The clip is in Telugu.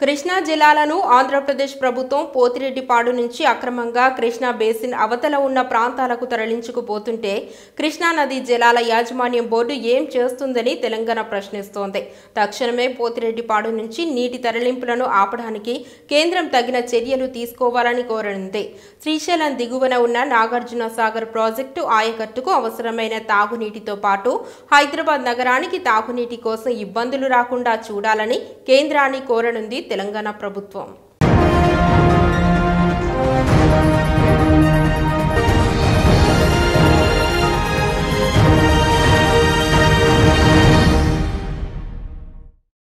కృష్ణా జిల్లాలను ఆంధ్రప్రదేశ్ ప్రభుత్వం పోతిరెడ్డిపాడు నుంచి అక్రమంగా కృష్ణా బేసిన్ అవతల ఉన్న ప్రాంతాలకు తరలించుకుపోతుంటే కృష్ణా నది జలాల యాజమాన్యం బోర్డు ఏం చేస్తుందని తెలంగాణ ప్రశ్నిస్తోంది తక్షణమే పోతిరెడ్డిపాడు నుంచి నీటి తరలింపులను ఆపడానికి కేంద్రం తగిన చర్యలు తీసుకోవాలని కోరనుంది శ్రీశైలం దిగువన ఉన్న నాగార్జున సాగర్ ప్రాజెక్టు ఆయకట్టుకు అవసరమైన తాగునీటితో పాటు హైదరాబాద్ నగరానికి తాగునీటి కోసం ఇబ్బందులు రాకుండా చూడాలని కేంద్రాన్ని కోరనుంది తెలంగాణ ప్రభుత్వం